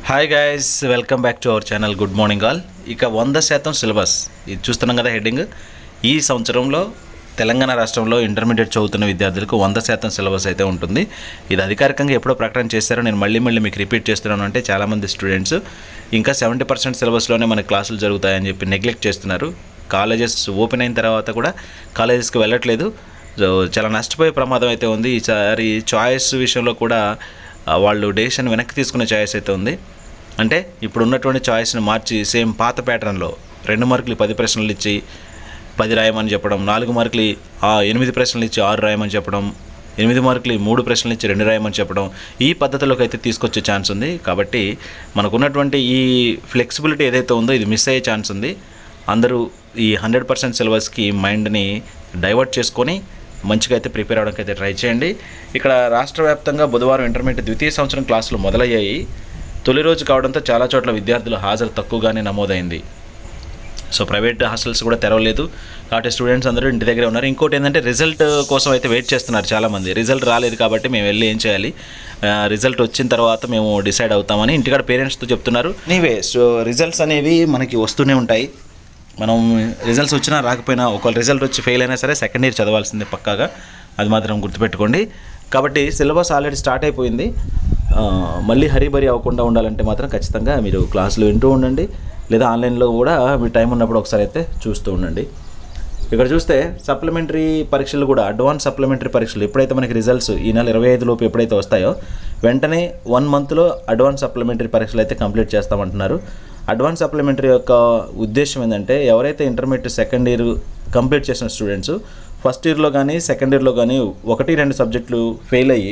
hi guys welcome back to our channel good morning all ఇక వంద శాతం syllabus ఇది చూస్తున్నాం కదా హెడ్డింగ్ ఈ సంవత్సరంలో తెలంగాణ రాష్ట్రంలో ఇంటర్మీడియట్ చదువుతున్న విద్యార్థులకు వంద శాతం సిలబస్ అయితే ఉంటుంది ఇది అధికారికంగా ఎప్పుడో ప్రకటన చేశారో నేను మళ్ళీ మళ్ళీ మీకు రిపీట్ చేస్తున్నాను అంటే చాలామంది స్టూడెంట్స్ ఇంకా సెవెంటీ పర్సెంట్ సిలబస్లోనే మన క్లాసులు జరుగుతాయని చెప్పి నెగ్లెక్ట్ చేస్తున్నారు కాలేజెస్ ఓపెన్ అయిన తర్వాత కూడా కాలేజెస్కి వెళ్ళట్లేదు సో చాలా నష్టపోయే ప్రమాదం అయితే ఉంది ఈసారి చాయిస్ విషయంలో కూడా ఆ, వాళ్ళు డెసిషన్ వెనక్కి తీసుకునే చాయిస్ అయితే ఉంది అంటే ఇప్పుడు ఉన్నటువంటి చాయిస్ని మార్చి సేమ్ పాత ప్యాటర్న్లో రెండు మార్కులు పది ప్రశ్నలు ఇచ్చి పది రాయమని చెప్పడం నాలుగు మార్కులు ఆ, ఎనిమిది ప్రశ్నలు ఇచ్చి ఆరు రాయమని చెప్పడం ఎనిమిది మార్కులు మూడు ప్రశ్నలు ఇచ్చి రెండు రాయమని చెప్పడం ఈ పద్ధతిలోకి అయితే తీసుకొచ్చే ఛాన్స్ ఉంది కాబట్టి మనకున్నటువంటి ఈ ఫ్లెక్సిబిలిటీ ఏదైతే ఉందో ఇది మిస్ అయ్యే ఛాన్స్ ఉంది అందరూ ఈ హండ్రెడ్ పర్సెంట్ సిలబస్కి మైండ్ని డైవర్ట్ చేసుకొని మంచిగా అయితే ప్రిపేర్ అవ్వడానికి అయితే ట్రై చేయండి ఇక్కడ రాష్ట్ర వ్యాప్తంగా బుధవారం ఇంటర్మీడియట్ ద్వితీయ సంవత్సరం క్లాసులు మొదలయ్యాయి తొలి రోజు కావడంతో చాలా చోట్ల విద్యార్థుల హాజరు తక్కువగానే నమోదైంది సో ప్రైవేట్ హాస్టల్స్ కూడా తెరవలేదు కాబట్టి స్టూడెంట్స్ అందరూ ఇంటి దగ్గరే ఉన్నారు ఇంకోటి ఏంటంటే రిజల్ట్ కోసం అయితే వెయిట్ చేస్తున్నారు చాలామంది రిజల్ట్ రాలేదు కాబట్టి మేము వెళ్ళి ఏం చేయాలి ఆ, రిజల్ట్ వచ్చిన తర్వాత మేము డిసైడ్ అవుతామని ఇంటికాడ పేరెంట్స్తో చెప్తున్నారు నీవే సో రిజల్ట్స్ అనేవి మనకి వస్తూనే ఉంటాయి మనం రిజల్ట్స్ వచ్చినా రాకపోయినా ఒకవేళ రిజల్ట్ వచ్చి ఫెయిల్ అయినా సరే సెకండ్ ఇయర్ చదవాల్సిందే పక్కాగా అది మాత్రం గుర్తుపెట్టుకోండి కాబట్టి సిలబస్ ఆల్రెడీ స్టార్ట్ అయిపోయింది ఆ, మళ్ళీ హరీబరీ అవ్వకుండా ఉండాలంటే మాత్రం ఖచ్చితంగా మీరు క్లాసులు వింటూ ఉండండి లేదా ఆన్లైన్లో కూడా మీ టైం ఉన్నప్పుడు ఒకసారి అయితే చూస్తూ ఉండండి ఇక్కడ చూస్తే సప్లిమెంటరీ పరీక్షలు కూడా అడ్వాన్స్ సప్లిమెంటరీ పరీక్షలు ఎప్పుడైతే మనకి రిజల్ట్స్ ఈ నెల ఇరవై ఐదు లోపు ఎప్పుడైతే వస్తాయో వెంటనే వన్ మంత్లో అడ్వాన్స్ సప్లిమెంటరీ పరీక్షలు అయితే కంప్లీట్ చేస్తామంటున్నారు అడ్వాన్స్ సప్లిమెంటరీ యొక్క ఉద్దేశం ఏంటంటే ఎవరైతే ఇంటర్మీడియట్ సెకండ్ ఇయర్ కంప్లీట్ చేసిన స్టూడెంట్స్ ఫస్ట్ ఇయర్లో కానీ సెకండ్ ఇయర్లో కానీ ఒకటి రెండు సబ్జెక్టులు ఫెయిల్ అయ్యి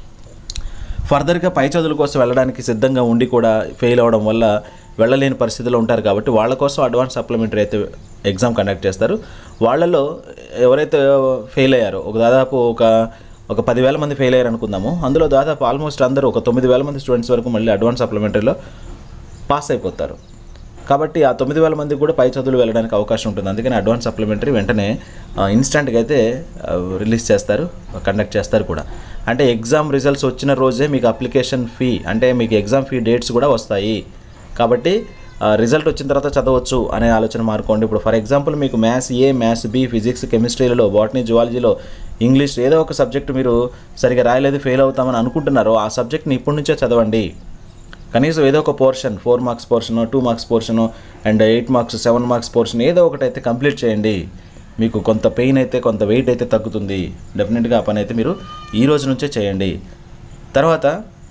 ఫర్దర్గా పై చదువుల కోసం వెళ్ళడానికి సిద్ధంగా ఉండి కూడా ఫెయిల్ అవ్వడం వల్ల వెళ్ళలేని పరిస్థితిలో ఉంటారు కాబట్టి వాళ్ళ కోసం అడ్వాన్స్ సప్లిమెంటరీ అయితే ఎగ్జామ్ కండక్ట్ చేస్తారు వాళ్ళలో ఎవరైతే ఫెయిల్ అయ్యారో ఒక దాదాపు ఒక ఒక పదివేల మంది ఫెయిల్ అయ్యారు అనుకుందాము అందులో దాదాపు ఆల్మోస్ట్ అందరూ ఒక తొమ్మిది వేల మంది స్టూడెంట్స్ వరకు మళ్ళీ అడ్వాన్స్ సప్లిమెంటరీలో పాస్ అయిపోతారు కాబట్టి ఆ తొమ్మిది వేల మందికి కూడా పై చదువులు వెళ్ళడానికి అవకాశం ఉంటుంది అందుకని అడ్వాన్స్ సప్లిమెంటరీ వెంటనే ఇన్స్టెంట్గా అయితే ఆ, రిలీజ్ చేస్తారు కండక్ట్ చేస్తారు కూడా అంటే ఎగ్జామ్ రిజల్ట్స్ వచ్చిన రోజే మీకు అప్లికేషన్ ఫీ అంటే మీకు ఎగ్జామ్ ఫీ డేట్స్ కూడా వస్తాయి కాబట్టి ఆ, రిజల్ట్ వచ్చిన తర్వాత చదవచ్చు అనే ఆలోచన మార్కోండి ఇప్పుడు ఫర్ ఎగ్జాంపుల్ మీకు maths A maths B physics కెమిస్ట్రీలలో బాటనీ జువాలజీలో ఇంగ్లీష్ ఏదో ఒక సబ్జెక్ట్ మీరు సరిగా రాయలేదు ఫెయిల్ అవుతామని అనుకుంటున్నారో ఆ సబ్జెక్ట్ని ఇప్పటి నుంచే చదవండి కనీసం ఏదో ఒక portion four marks portion two marks portion and eight marks seven marks portion ఏదో ఒకటి అయితే కంప్లీట్ చేయండి మీకు కొంత పెయిన్ అయితే కొంత వెయిట్ అయితే తగ్గుతుంది డెఫినెట్గా ఆ పని అయితే మీరు ఈ రోజు నుంచే చేయండి తర్వాత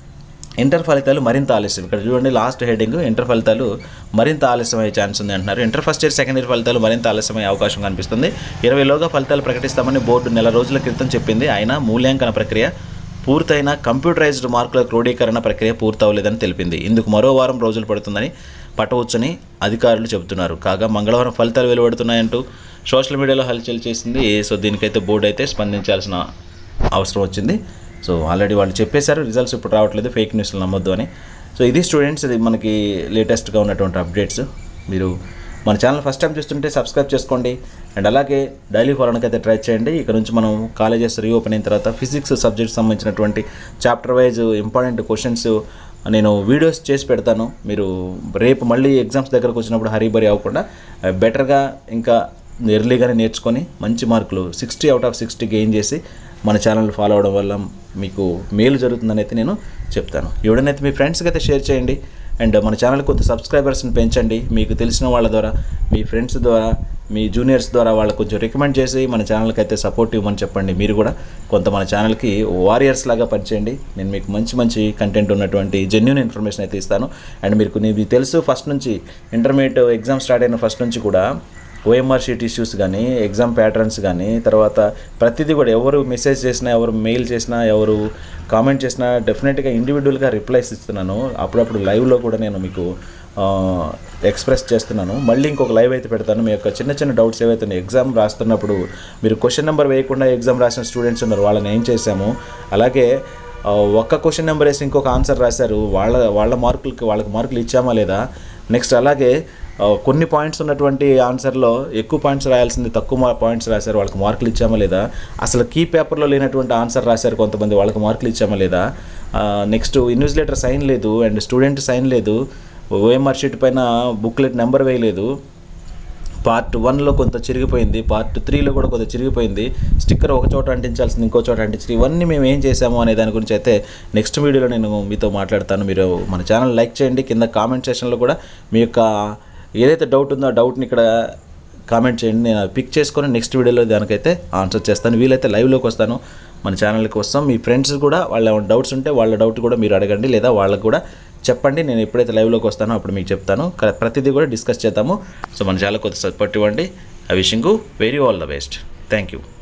ఇంటర్ ఫలితాలు మరింత ఆలస్యం ఇక్కడ చూడండి లాస్ట్ హెడ్డింగ్ ఇంటర్ ఫలితాలు మరింత ఆలస్యం అయ్యే ఛాన్స్ ఉంది అంటున్నారు inter first year second year ఫలితాలు మరింత ఆలస్యమయ్యే అవకాశం కనిపిస్తుంది ఇరవైలోగా ఫలితాలు ప్రకటిస్తామని బోర్డు నెల రోజుల క్రితం చెప్పింది అయినా మూల్యాంకన ప్రక్రియ పూర్తయిన కంప్యూటరైజ్డ్ మార్కుల క్రోడీకరణ ప్రక్రియ పూర్తవలేదని తెలిపింది ఇందుకు మరో వారం రోజులు పడుతుందని పట్టవచ్చని అధికారులు చెబుతున్నారు కాగా మంగళవారం ఫలితాలు వెలువడుతున్నాయంటూ సోషల్ మీడియాలో హల్చల్ చేసింది సో దీనికైతే బోర్డు అయితే స్పందించాల్సిన అవసరం వచ్చింది సో ఆల్రెడీ వాళ్ళు చెప్పేశారు రిజల్ట్స్ ఇప్పుడు రావట్లేదు ఫేక్ న్యూస్లు నమ్మొద్దు అని సో ఇది స్టూడెంట్స్ ఇది మనకి లేటెస్ట్గా ఉన్నటువంటి అప్డేట్స్ మీరు మన ఛానల్ ఫస్ట్ టైం చూస్తుంటే సబ్స్క్రైబ్ చేసుకోండి అండ్ అలాగే డైలీ ఫాలోనికి అయితే ట్రై చేయండి ఇక్కడ నుంచి మనం కాలేజెస్ రీఓపెన్ అయిన తర్వాత ఫిజిక్స్ సబ్జెక్ట్ సంబంధించినటువంటి చాప్టర్ వైజ్ ఇంపార్టెంట్ క్వశ్చన్స్ నేను వీడియోస్ చేసి పెడతాను మీరు రేపు మళ్ళీ ఎగ్జామ్స్ దగ్గరకు వచ్చినప్పుడు హరీబరీ అవ్వకుండా బెటర్గా ఇంకా ఎర్లీగానే నేర్చుకొని మంచి మార్కులు sixty out of sixty gain చేసి మన ఛానల్ ఫాలో అవడం వల్ల మీకు మేలు జరుగుతుందని అయితే నేను చెప్తాను ఎవడనైతే మీ ఫ్రెండ్స్కి అయితే షేర్ చేయండి అండ్ మన ఛానల్ కొంత సబ్స్క్రైబర్స్ని పెంచండి మీకు తెలిసిన వాళ్ళ ద్వారా మీ ఫ్రెండ్స్ ద్వారా మీ జూనియర్స్ ద్వారా వాళ్ళకి కొంచెం రికమెండ్ చేసి మన ఛానల్కి అయితే సపోర్ట్ ఇవ్వమని చెప్పండి మీరు కూడా కొంత మన ఛానల్కి వారియర్స్ లాగా పనిచేయండి నేను మీకు మంచి మంచి కంటెంట్ ఉన్నటువంటి జెన్యున్ ఇన్ఫర్మేషన్ అయితే ఇస్తాను అండ్ మీకు మీకు తెలుసు ఫస్ట్ నుంచి ఇంటర్మీడియట్ ఎగ్జామ్ స్టార్ట్ అయిన ఫస్ట్ నుంచి కూడా ఓఎంఆర్ షీట్ ఇష్యూస్ కానీ ఎగ్జామ్ ప్యాటర్న్స్ కానీ తర్వాత ప్రతిదీ కూడా ఎవరు మెసేజ్ చేసినా ఎవరు మెయిల్ చేసినా ఎవరు కామెంట్ చేసినా డెఫినెట్గా ఇండివిజువల్గా రిప్లైస్ ఇస్తున్నాను అప్పుడప్పుడు లైవ్లో కూడా నేను మీకు ఆ, ఎక్స్ప్రెస్ చేస్తున్నాను మళ్ళీ ఇంకొక లైవ్ అయితే పెడతాను మీ యొక్క చిన్న చిన్న డౌట్స్ ఏవైతే ఉన్నాయో, ఎగ్జామ్ రాస్తున్నప్పుడు మీరు క్వశ్చన్ నెంబర్ వేయకుండా ఎగ్జామ్ రాసిన స్టూడెంట్స్ ఉన్నారు వాళ్ళని ఏం చేశాము అలాగే ఆ, ఒక్క క్వశ్చన్ నెంబర్ వేసి ఇంకొక ఆన్సర్ రాశారు వాళ్ళ వాళ్ళ మార్కులకి వాళ్ళకి మార్కులు ఇచ్చామా లేదా నెక్స్ట్ అలాగే ఆ, కొన్ని పాయింట్స్ ఉన్నటువంటి ఆన్సర్లో ఎక్కువ పాయింట్స్ రాయాల్సింది తక్కువ పాయింట్స్ రాశారు వాళ్ళకి మార్కులు ఇచ్చామా లేదా అసలు కీ పేపర్లో లేనటువంటి ఆన్సర్ రాశారు కొంతమంది వాళ్ళకి మార్కులు ఇచ్చామా లేదా నెక్స్ట్ ఇన్విజిలేటర్ సైన్ లేదు అండ్ స్టూడెంట్ సైన్ లేదు ఓఎంఆర్ షీట్ పైన బుక్లెట్ నెంబర్ వేయలేదు పార్ట్ వన్లో కొంత చిరిగిపోయింది పార్ట్ త్రీలో కూడా కొంత చిరిగిపోయింది స్టిక్కర్ ఒక చోట అంటించాల్సింది ఇంకో చోట అంటించి ఇవన్నీ మేము ఏం చేసాము అనే దాని గురించి అయితే నెక్స్ట్ వీడియోలో నేను మీతో మాట్లాడతాను మీరు మన ఛానల్ లైక్ చేయండి కింద కామెంట్ సెక్షన్లో కూడా మీ యొక్క ఏదైతే డౌట్ ఉందో ఆ డౌట్ని ఇక్కడ కామెంట్ చేయండి నేను అది పిక్ చేసుకొని నెక్స్ట్ వీడియోలో దానికైతే ఆన్సర్ చేస్తాను వీలైతే లైవ్లోకి వస్తాను మన ఛానల్కి వస్తాం మీ ఫ్రెండ్స్ కూడా వాళ్ళ ఏమైనా డౌట్స్ ఉంటే వాళ్ళ డౌట్ కూడా మీరు అడగండి లేదా వాళ్ళకు కూడా చెప్పండి నేను ఎప్పుడైతే లైవ్లోకి వస్తానో అప్పుడు మీకు చెప్తాను క- ప్రతిదీ కూడా డిస్కస్ చేద్దాము సో మన ఛానల్ కొద్ది సపోర్ట్ ఇవ్వండి I wishing very all the best thank you